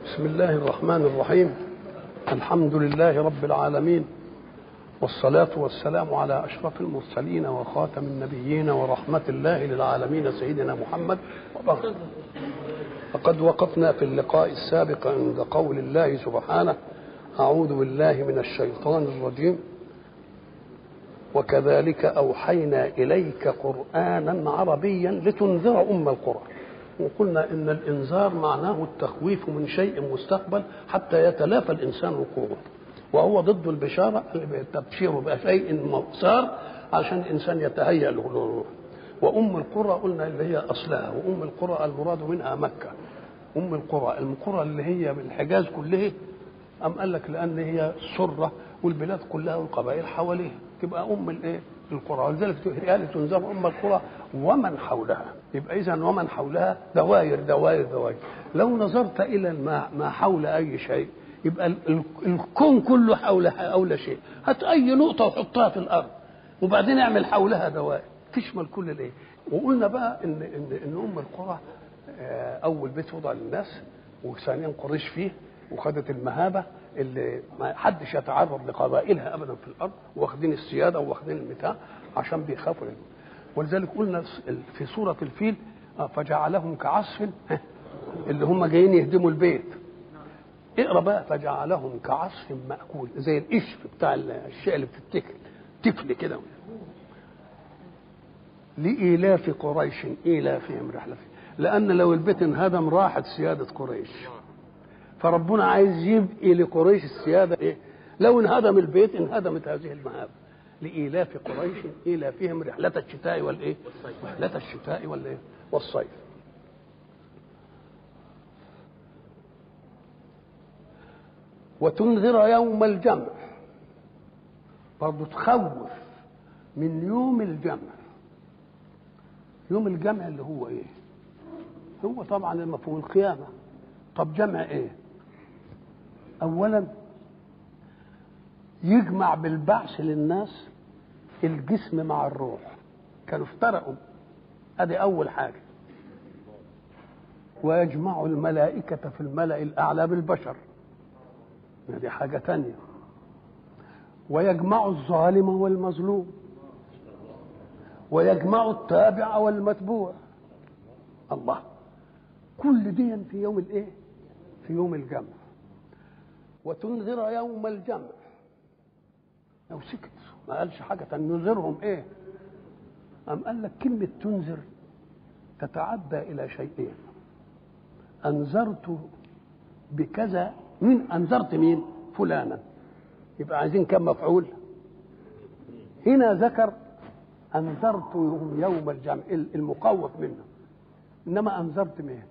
بسم الله الرحمن الرحيم الحمد لله رب العالمين والصلاة والسلام على أشرف المرسلين وخاتم النبيين ورحمة الله للعالمين سيدنا محمد وبعد فقد وقفنا في اللقاء السابق عند قول الله سبحانه أعوذ بالله من الشيطان الرجيم وكذلك أوحينا إليك قرآنا عربيا لتنذر أم القرى وقلنا إن الإنذار معناه التخويف من شيء مستقبل حتى يتلافى الإنسان وقوعه وهو ضد البشارة التبشير بشيء صار عشان الإنسان يتهيأ له وأم القرى قلنا اللي هي أصلها وأم القرى المراد منها مكة أم القرى القرى اللي هي من الحجاز كلها أم قال لك لأن هي سرة والبلاد كلها والقبائل حواليها تبقى أم الإيه؟ القرى ولذلك قال تنذر أم القرى ومن حولها يبقى إذا ومن حولها دوائر دوائر دوائر لو نظرت إلى ما حول أي شيء يبقى الكون كله حولها حول شيء هات أي نقطة وحطها في الأرض وبعدين اعمل حولها دوائر تشمل كل الايه وقلنا بقى ان ان ان ام القرى اول بيت وضع للناس وثانيا قريش فيه وخدت المهابه اللي ما حدش يتعرض لقبائلها ابدا في الارض واخدين السياده واخدين المتاع عشان بيخافوا منه ولذلك قلنا في سوره الفيل فجعلهم كعصف اللي هم جايين يهدموا البيت اقرا بقى فجعلهم كعصف ماكول زي القشف بتاع الشيء اللي بتتكل تفل كده لإيلاف قريش إيلافهم رحلة لأن لو البيت انهدم راحت سيادة قريش فربنا عايز يبقي لقريش السيادة إيه؟ لو انهدم البيت انهدمت هذه المهاب لإيلاف قريش إيلافهم رحلة الشتاء والإيه؟ رحلة الشتاء والإيه؟ والصيف وتنذر يوم الجمع برضه تخوف من يوم الجمع يوم الجمع اللي هو ايه هو طبعا المفهوم القيامه طب جمع ايه اولا يجمع بالبعث للناس الجسم مع الروح كانوا افترقوا ادي اول حاجه ويجمع الملائكة في الملأ الأعلى بالبشر دي حاجة تانية ويجمع الظالم والمظلوم ويجمع التابع والمتبوع الله كل دي في يوم الايه في يوم الجمع وتنذر يوم الجمع لو سكت ما قالش حاجة تنذرهم ايه أم قال لك كلمة تنذر تتعدى إلى شيئين أنذرت بكذا مين أنذرت مين فلانا يبقى عايزين كم مفعول هنا ذكر انذرتهم يوم الجمع المقوف منه انما انذرت مين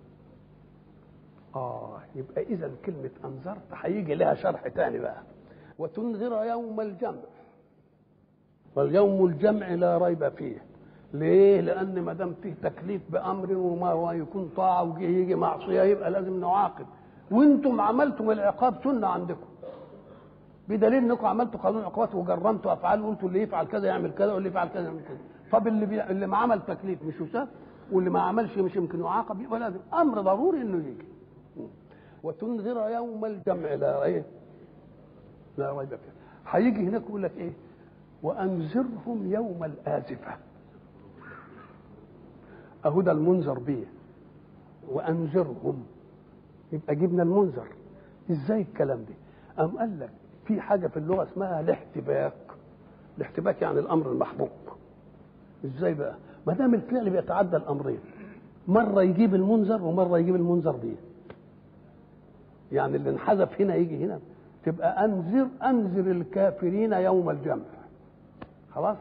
اه يبقى اذا كلمه انذرت هيجي لها شرح تاني بقى وتنذر يوم الجمع واليوم الجمع لا ريب فيه ليه؟ لأن ما دام فيه تكليف بأمر وما هو يكون طاعة وجه يجي معصية يبقى لازم نعاقب وأنتم عملتم العقاب سنة عندكم بدليل انكم عملتوا قانون عقوبات وجرمتوا افعال وقلتوا اللي يفعل كذا يعمل كذا واللي يفعل كذا يعمل كذا طب اللي بي... اللي ما عمل تكليف مش يساب واللي ما عملش مش يمكن يعاقب يبقى لازم امر ضروري انه يجي وتنذر يوم الجمع لا ايه لا ريب فيه هيجي هناك يقول لك ايه وانذرهم يوم الازفه اهو ده المنذر به وانذرهم يبقى جبنا المنذر ازاي الكلام ده أم قال لك في حاجه في اللغه اسمها الاحتباك الاحتباك يعني الامر المحبوب ازاي بقى ما دام الفعل بيتعدى الامرين مره يجيب المنذر ومره يجيب المنذر به يعني اللي انحذف هنا يجي هنا تبقى انذر انذر الكافرين يوم الجمع خلاص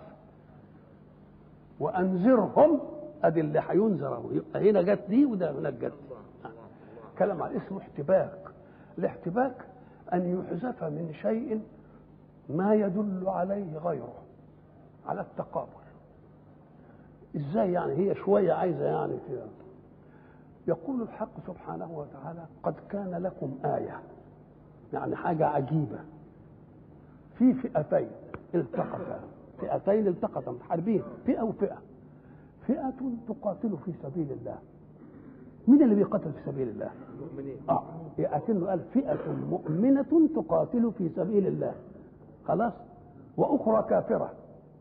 وانذرهم ادي اللي هينذر يبقى هنا جت دي وده هناك جت كلام عن اسمه احتباك الاحتباك أن يحذف من شيء ما يدل عليه غيره على التقابل ازاي يعني هي شوية عايزة يعني كده يقول الحق سبحانه وتعالى قد كان لكم آية يعني حاجة عجيبة في فئتين التقتا فئتين التقتا متحاربين فئة وفئة فئة تقاتل في سبيل الله مين اللي بيقاتل في سبيل الله؟ المؤمنين اه أكنه قال فئة مؤمنة تقاتل في سبيل الله خلاص وأخرى كافرة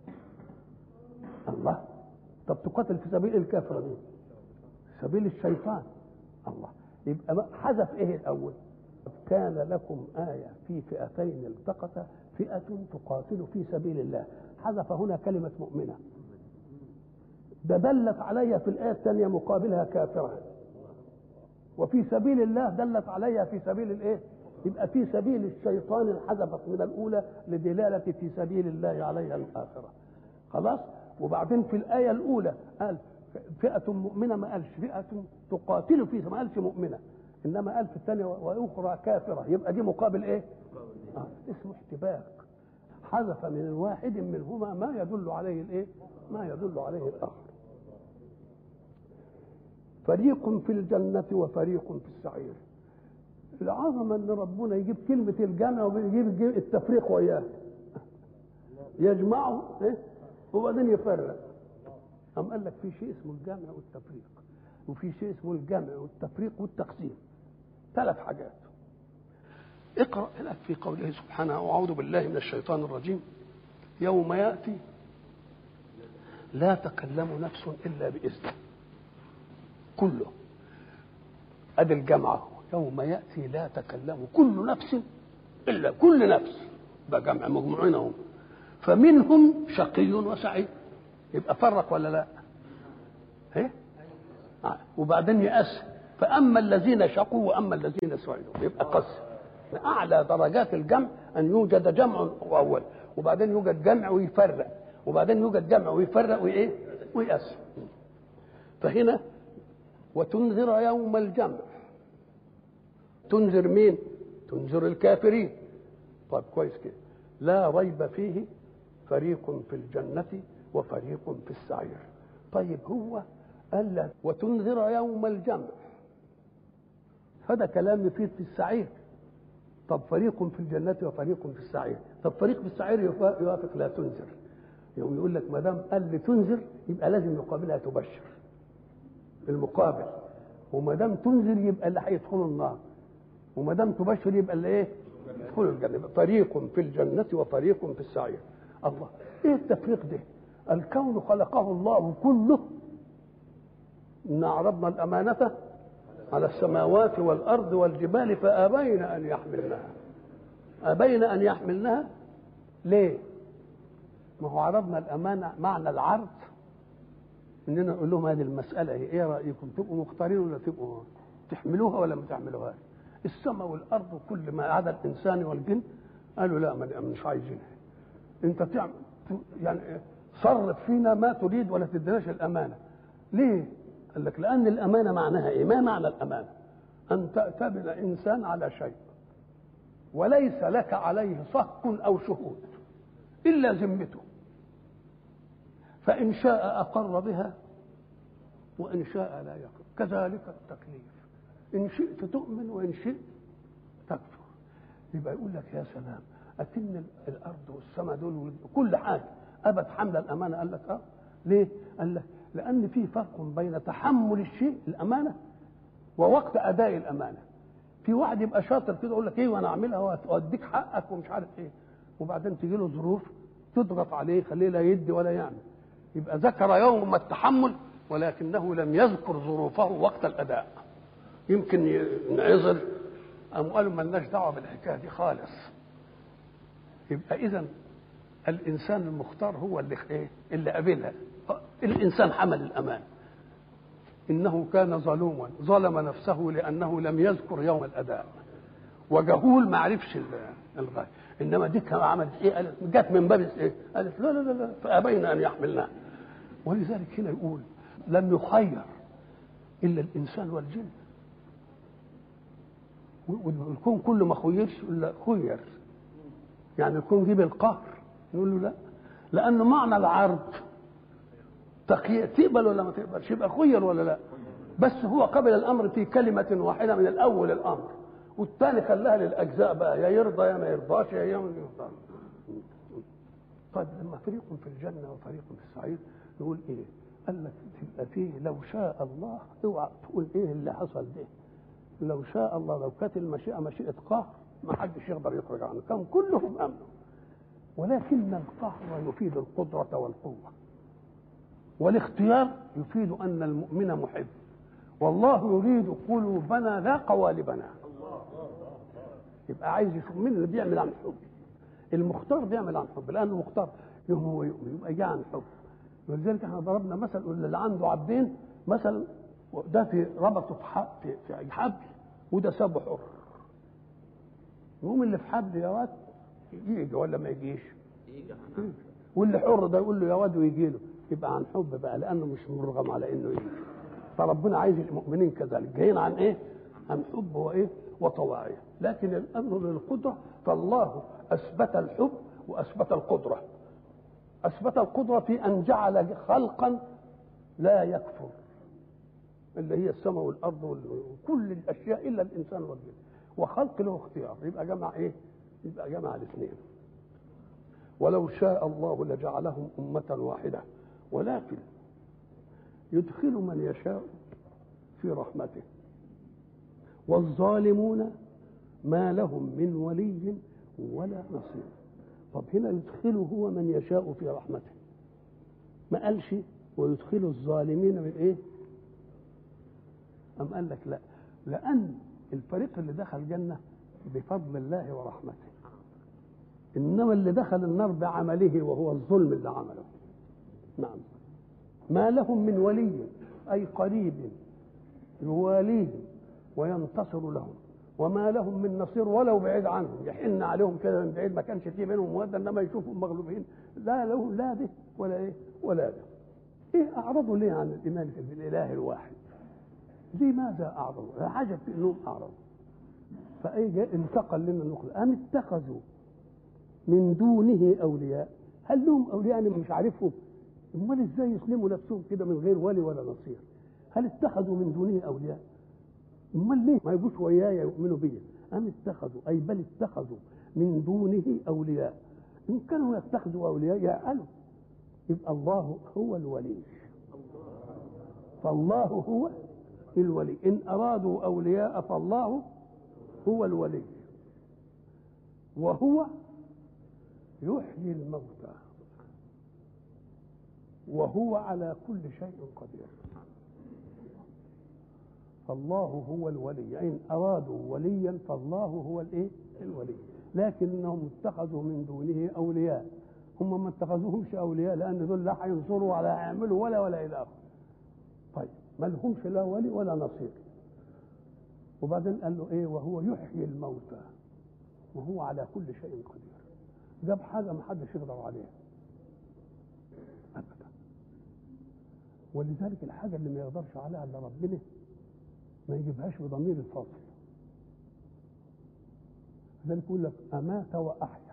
الله طب تقاتل في سبيل الكافرة دي سبيل الشيطان الله يبقى حذف ايه الاول كان لكم آية في فئتين التقتا فئة تقاتل في سبيل الله حذف هنا كلمة مؤمنة ده دلت علي في الآية الثانية مقابلها كافرة وفي سبيل الله دلت عليها في سبيل الايه يبقى في سبيل الشيطان انحذفت من الاولى لدلاله في سبيل الله عليها الاخره خلاص وبعدين في الايه الاولى قال فئه مؤمنه ما قالش فئه تقاتل في ما قالش مؤمنه انما قال في الثانيه واخرى كافره يبقى دي مقابل ايه آه. اسمه احتباك حذف من الواحد منهما ما يدل عليه الايه ما يدل عليه الاخر فريق في الجنة وفريق في السعير العظمة ان ربنا يجيب كلمة الجنة ويجيب التفريق وياه يجمعه إيه؟ وبعدين يفرق أم قال لك في شيء اسمه الجمع والتفريق وفي شيء اسمه الجمع والتفريق والتقسيم ثلاث حاجات اقرأ هناك في قوله سبحانه وأعوذ بالله من الشيطان الرجيم يوم يأتي لا تكلم نفس إلا بإذنه كله ادي الجمعه يوم ياتي لا تكلم كل نفس الا كل نفس ده جمع مجموعين اهو فمنهم شقي وسعيد يبقى فرق ولا لا؟ ايه؟ آه. وبعدين يقسم فاما الذين شقوا واما الذين سعدوا يبقى قسم اعلى درجات الجمع ان يوجد جمع اول وبعدين يوجد جمع ويفرق وبعدين يوجد جمع ويفرق وايه؟ ويقسم فهنا وتنذر يوم الجمع تنذر مين تنذر الكافرين طيب كويس كده لا ريب فيه فريق في الجنة وفريق في السعير طيب هو قال لك وتنذر يوم الجمع هذا كلام يفيد في السعير طب فريق في الجنة وفريق في السعير طب فريق في السعير يوافق لا تنذر يوم يقول لك ما دام قال لتنذر يبقى لازم يقابلها تبشر المقابل وما دام تنذر يبقى اللي هيدخلوا النار وما دام تبشر يبقى اللي ايه؟ يدخلوا الجنه فريق في الجنه وفريق في السعير الله ايه التفريق ده؟ الكون خلقه الله كله ان عرضنا الامانه على السماوات والارض والجبال فابين ان يحملنها ابين ان يحملنها ليه؟ ما هو عرضنا الامانه معنى العرض اننا نقول لهم هذه المساله ايه ايه رايكم تبقوا مختارين ولا تبقوا تحملوها ولا ما تعملوهاش السماء والارض وكل ما عدا الانسان والجن قالوا لا ما مش عايزينها انت تعمل يعني صرف فينا ما تريد ولا تديناش الامانه ليه قال لك لان الامانه معناها ايه ما معنى الامانه ان تأتمن انسان على شيء وليس لك عليه صك او شهود الا ذمته فإن شاء أقر بها وإن شاء لا يقر كذلك التكليف إن شئت تؤمن وإن شئت تكفر يبقى يقول لك يا سلام أتن الأرض والسماء دول كل حاجة أبت حمل الأمانة قال لك أه ليه؟ قال لك لأن في فرق بين تحمل الشيء الأمانة ووقت أداء الأمانة في واحد يبقى شاطر كده يقول لك ايه وانا اعملها واديك حقك ومش عارف ايه وبعدين تجي له ظروف تضغط عليه خليه لا يدي ولا يعمل يبقى ذكر يوم التحمل ولكنه لم يذكر ظروفه وقت الاداء يمكن ينعزل أم قالوا مالناش دعوه بالحكايه دي خالص يبقى اذا الانسان المختار هو اللي ايه اللي قابلها الانسان حمل الامان انه كان ظلوما ظلم نفسه لانه لم يذكر يوم الاداء وجهول ما عرفش الغايه انما دي كان عملت ايه قالت جت من باب ايه قالت لا لا لا, لا فابين ان يحملناها ولذلك هنا يقول لم يخير الا الانسان والجن والكون كله ما خيرش الا خير يعني الكون جيب القهر نقول له لا لانه معنى العرض تقبل ولا ما تقبلش يبقى خير ولا لا بس هو قبل الامر في كلمه واحده من الاول الامر والثاني خلاها للاجزاء بقى يا يرضى يا ما يرضاش يا يعمل يرضى طيب لما فريق في الجنه وفريق في السعير نقول ايه؟ قال لك تبقى فيه لو شاء الله اوعى تقول ايه اللي حصل ده لو شاء الله لو كانت المشيئة مشيئة قهر ما حدش يقدر يخرج عنه كان كلهم أمنوا ولكن القهر يفيد القدرة والقوة والاختيار يفيد أن المؤمن محب والله يريد قلوبنا لا قوالبنا يبقى عايز يشوف مين اللي بيعمل عن حب المختار بيعمل عن حب لانه مختار هو يؤمن يبقى جاء عن حب ولذلك احنا ضربنا مثل اللي عنده عبدين مثلا ده في ربطه في حب في, في حبل وده سابه حر يقوم اللي في حبل يا واد يجي ولا ما يجيش؟ يجي واللي حر ده يقول له يا واد ويجي له يبقى عن حب بقى لانه مش مرغم على انه يجي فربنا عايز المؤمنين كذلك جايين عن ايه؟ عن حب وايه؟ وطواعية لكن الامر للقدره فالله اثبت الحب واثبت القدره اثبت القدره في ان جعل خلقا لا يكفر اللي هي السماء والارض وكل الاشياء الا الانسان والجن وخلق له اختيار يبقى جمع ايه؟ يبقى جمع الاثنين ولو شاء الله لجعلهم أمة واحدة ولكن يدخل من يشاء في رحمته والظالمون ما لهم من ولي ولا نصير طب هنا يدخله هو من يشاء في رحمته ما قالش ويدخل الظالمين من ايه أم قال لك لا لأن الفريق اللي دخل جنة بفضل الله ورحمته انما اللي دخل النار بعمله وهو الظلم اللي عمله نعم ما لهم من ولي اي قريب يواليهم وينتصر لهم وما لهم من نصير ولو بعيد عنهم يحن عليهم كده من بعيد ما كانش فيه بينهم موده انما يشوفهم مغلوبين لا لهم لا ده ولا ايه ولا ده ايه اعرضوا ليه عن الايمان في الاله الواحد لماذا اعرضوا العجب في انهم اعرضوا فايه انتقل لنا النقل ام اتخذوا من دونه اولياء هل لهم اولياء انا مش عارفهم امال ازاي يسلموا نفسهم كده من غير ولي ولا نصير هل اتخذوا من دونه اولياء امال ليه ما يجوش وياي يؤمنوا بي ام اتخذوا اي بل اتخذوا من دونه اولياء ان كانوا يتخذوا اولياء يعقلوا يبقى الله هو الولي فالله هو الولي ان ارادوا اولياء فالله هو الولي وهو يحيي الموتى وهو على كل شيء قدير فالله هو الولي إن أرادوا وليا فالله هو الإيه؟ الولي لكنهم اتخذوا من دونه أولياء هم ما اتخذوهمش أولياء لأن دول لا هينصروا ولا هيعملوا ولا ولا إلى آخره طيب ما لهمش لا ولي ولا نصير وبعدين قال له إيه وهو يحيي الموتى وهو على كل شيء قدير جاب حاجة ما حدش يقدر عليها أبدا ولذلك الحاجة اللي ما يقدرش عليها إلا ربنا ما يجيبهاش بضمير الفصل لذلك يقول لك أمات وأحيا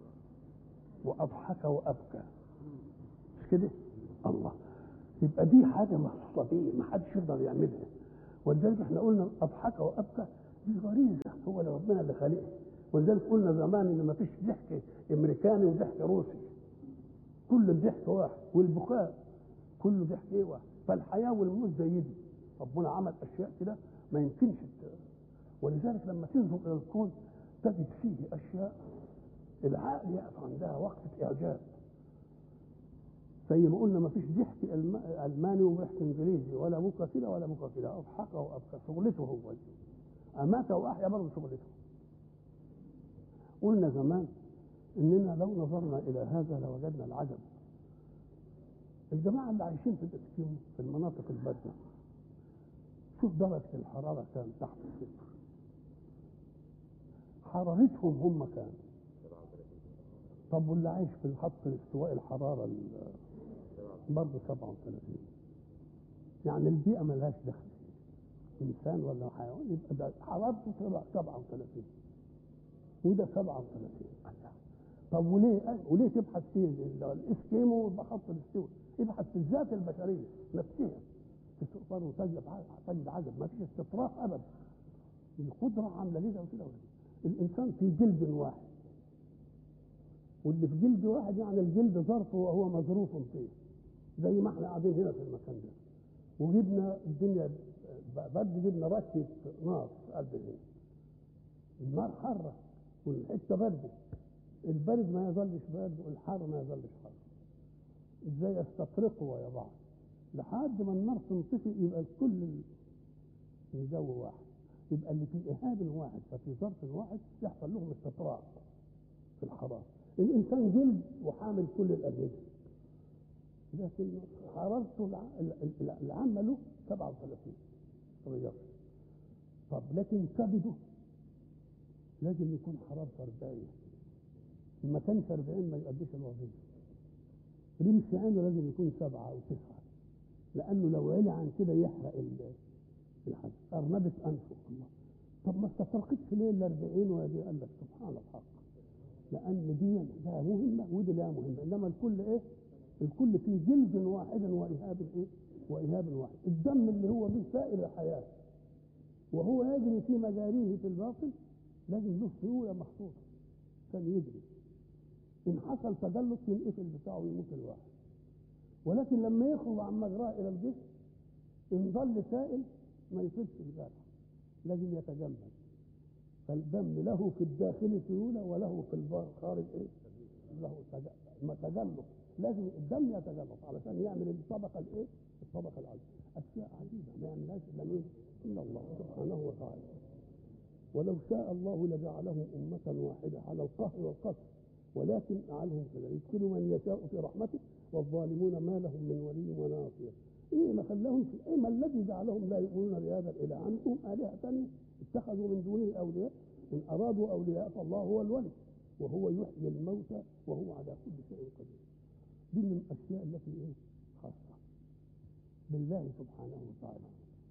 وأضحك وأبكى مش كده؟ الله يبقى دي حاجة مخصوصة بيه ما حدش يقدر يعملها ولذلك احنا قلنا أضحك وأبكى دي غريزة هو اللي ربنا اللي خالقها ولذلك قلنا زمان ان ما فيش ضحك امريكاني وضحك روسي كل الضحك واحد والبكاء كله ضحك ايه واحد فالحياه والموت زي دي ربنا عمل اشياء كده ما يمكنش ولذلك لما تنظر الى الكون تجد فيه اشياء العقل يقف عندها وقفه اعجاب زي ما قلنا ما فيش ضحك الماني وضحك انجليزي ولا بكى كده ولا بكى كده اضحك وابكى شغلته هو امات واحيا برضه شغلته قلنا زمان اننا لو نظرنا الى هذا لوجدنا العجب الجماعه اللي عايشين في الاسكيمو في المناطق البارده شوف درجه الحراره كام تحت الصفر حرارتهم هم كام طب واللي عايش في الخط الاستواء الحراره برضه 37 يعني البيئه ملهاش دخل انسان ولا حيوان يبقى ده حرارته 37 وده 37 طب وليه وليه تبحث في الاسكيمو بخط الاستواء ابحث في الذات البشريه نفسها تقدر وتجد تجد عجب ما فيش استطراف ابدا القدره عامله كده وكده الانسان في جلد واحد واللي في جلد واحد يعني الجلد ظرف وهو مظروف فيه زي ما احنا قاعدين هنا في المكان ده وجبنا الدنيا برد جبنا رشه نار في قلب الهند النار حاره والحته برد البرد ما يظلش برد والحر ما يظلش حر ازاي يستطرقوا ويا بعض لحد ما النار تنطفي يبقى الكل في جو واحد يبقى اللي في إهاب واحد ففي ظرف واحد يحصل لهم استطراق في الحرارة الإنسان جلد وحامل كل الأجهزة لكن حرارته العامة له 37 رياض طب لكن كبده لازم يكون حرارته 40 ما كانش 40 ما يؤديش الوظيفة رمش عينه لازم يكون سبعة أو تسعة لأنه لو علي عن كده يحرق الحد أرنبة أنفه الله طب ما استفرقتش ليه ال 40 ودي قال لك سبحان الحق لأن دي لها مهمة ودي لها مهمة إنما الكل إيه؟ الكل في جلد واحد وإهاب إيه؟ وإهاب واحد الدم اللي هو به سائل الحياة وهو يجري في مجاريه في الباطن لازم له سيولة محطوطة عشان يجري إن حصل تجلط ينقفل بتاعه ويموت الواحد ولكن لما يخرج عن مجراه إلى الجسم إن ظل سائل ما يصيبش الجرح لازم يتجمد فالدم له في الداخل سيولة وله في الخارج إيه؟ له تجلط لازم الدم يتجلط علشان يعمل الطبقة الإيه؟ الطبقة العليا أشياء عجيبة ما يعملهاش إلا مين؟ إلا الله سبحانه وتعالى ولو شاء الله لجعلهم أمة واحدة على القهر والقتل ولكن جعلهم كذا يدخل من يشاء في رحمته والظالمون ما لهم من ولي ولا نصير ايه ما خلاهم في ايه ما الذي جعلهم لا يؤمنون بهذا الاله عندهم الهه ثانيه اتخذوا من دونه اولياء ان ارادوا اولياء فالله هو الولي وهو يحيي الموتى وهو على كل شيء قدير دي من الاشياء التي ايه خاصه بالله سبحانه وتعالى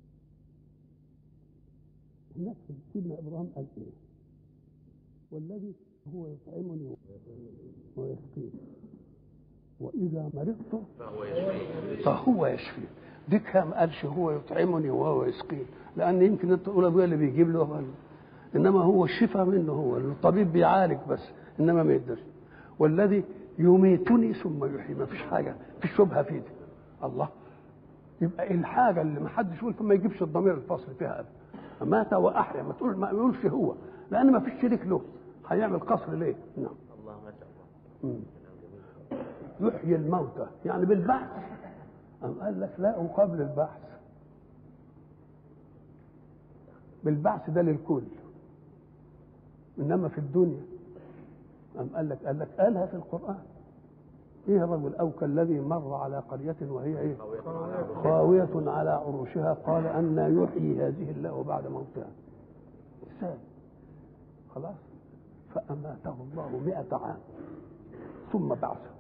هناك سيدنا ابراهيم قال ايه والذي هو يطعمني ويسقيني وإذا مرضت فهو يشفيه فهو يشفي دي كان قالش هو يطعمني وهو يسقيني لأن يمكن أنت تقول أبويا اللي بيجيب له هو إنما هو الشفاء منه هو الطبيب بيعالج بس إنما ما يقدرش والذي يميتني ثم يحيي ما فيش حاجة في شبهة في دي الله يبقى الحاجة اللي ما حدش يقول ما يجيبش الضمير الفصل فيها أبدا مات وأحيا ما تقول ما يقولش هو لأن ما فيش شريك له هيعمل قصر ليه؟ نعم الله ما شاء الله مم. يحيي الموتى يعني بالبحث أم قال لك لا قبل البحث بالبعث ده للكل انما في الدنيا أم قال لك قال لك قالها في القرآن ايه الرجل او كالذي مر على قرية وهي ايه خاوية على عروشها قال أن يحيي هذه الله بعد موتها ازاي خلاص فأماته الله مئة عام ثم بعثه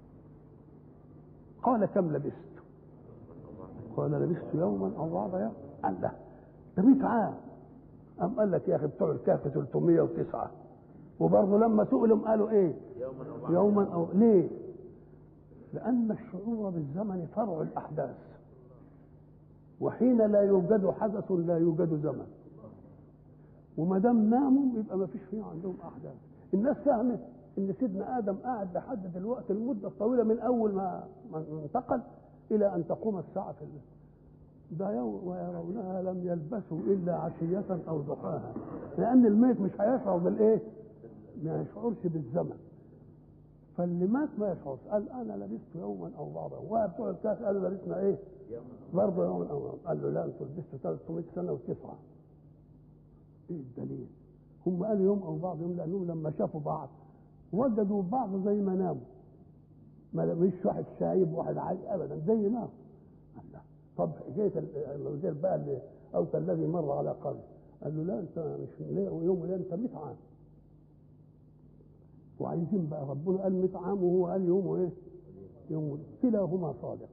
قال كم لبست قال لبست يوما او بعض يوم قال له ده 100 عام قام قال لك يا اخي بتوع الكهف 309 وبرضه لما سئلهم قالوا ايه يوما او بعد يوما او ليه لان الشعور بالزمن فرع الاحداث وحين لا يوجد حدث لا يوجد زمن وما دام ناموا يبقى ما فيش فيه عندهم احداث الناس فهمت ان سيدنا ادم قاعد لحد دلوقتي المده الطويله من اول ما ما انتقل الى ان تقوم الساعه في الليل ده يوم ويرونها لم يلبثوا الا عشيه او ضحاها لان الميت مش هيشعر بالايه؟ ما يشعرش بالزمن فاللي مات ما يشعرش قال انا لبثت يوما او بعض يوم وبتوع الكاس قالوا لبثنا ايه؟ يوما برضه يوما او بعض قال له لا انتوا لبثتوا 300 سنه وتسعه ايه الدليل؟ هم قالوا يوم او بعض يوم لانهم لما شافوا بعض وجدوا بعض زي ما ناموا ما مش واحد شايب واحد عالي ابدا زي نام الله طب حكايه الوزير بقى اللي او كالذي مر على قريه قال له لا انت مش ليه يوم ولا انت 100 عام وعايزين بقى ربنا قال 100 عام وهو قال يوم وايه؟ يوم كلاهما صادق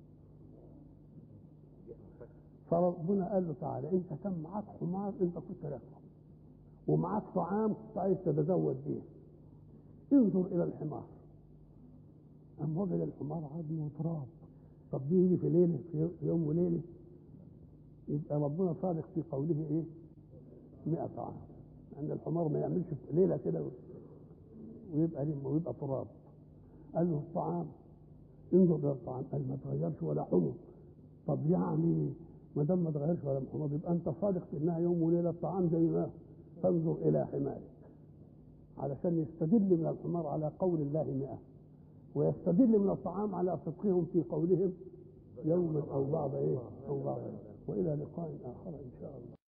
فربنا قال له تعالى انت كان معاك حمار انت كنت راكبه ومعاك طعام كنت عايز تتزود بيه انظر الى الحمار أم وجد الحمار عظم وتراب طب دي يجي في ليله في يوم وليله يبقى ربنا صادق في قوله ايه؟ 100 عام لان الحمار ما يعملش في ليله كده ويبقى لم ويبقى تراب قال له الطعام انظر الى الطعام قال ما تغيرش ولا حمر طب يعني ما دام ما اتغيرش ولا محمد يبقى انت صادق في انها يوم وليله الطعام زي ما هو فانظر الى حمارك علشان يستدل من الحمار على قول الله مئة ويستدل من الطعام على صدقهم في قولهم يوما او بعض ايه او بعض إيه. والى لقاء اخر ان شاء الله